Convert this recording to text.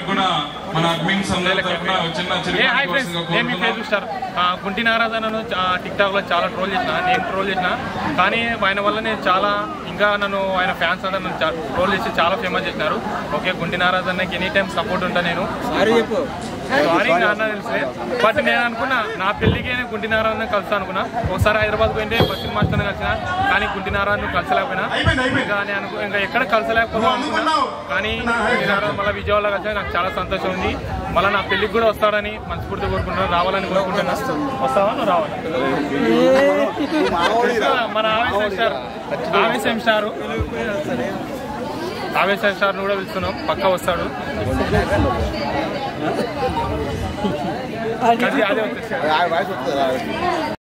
కూడా మన అడ్మిన్స్ అందరి తరఫున చిన్న ఏ హాయ్ ఫ్రెండ్స్ చిరుకాయ నేను మీ ఫేస్బుక్ స్టార్ ఆ, గుంటి నారాధనను టిక్ టాక్ లో చాలా ట్రోల్ చేసిన నేను ట్రోల్ చేసిన కానీ ఆయన వల్ల నేను చాలా ఇంకా నన్ను ఆయన ఫ్యాన్స్ అందరూ నన్ను ట్రోల్ చేసి చాలా ఫేమస్ చేసినారు ఓకే గుంటి నారాధనకి ఎనీ టైం సపోర్ట్ ఉంటా నేను సారీ నాన్న తెలుసులే బట్ నేను అనుకున్నా నా పెళ్లికి నేను గుంటి నారాయణ కలుస్తా అనుకున్నా ఒకసారి హైదరాబాద్ పోయింటే బస్సు మాస్టర్ కలిసిన కానీ గుంటి నారాయణ కలిసలేకపోయినా ఇంకా నేను అనుకు ఇంకా ఎక్కడ కలిసలేకపోతే అనుకున్నా కానీ గుంటి నారాయణ మళ్ళీ విజయవాడలో కలిసి నాకు చాలా సంతోషం ఉంది మళ్ళీ నా పెళ్లికి కూడా వస్తాడని మనస్ఫూర్తి కోరుకుంటున్నాను రావాలని కోరుకుంటున్నా వస్తావా నువ్వు రావాలి మన ఆవేశం స్టార్ ఆవేశం స్టార్ ఆవేశం స్టార్ను కూడా పిలుస్తున్నాం పక్క వస్తాడు అది అదే వచ్చేసి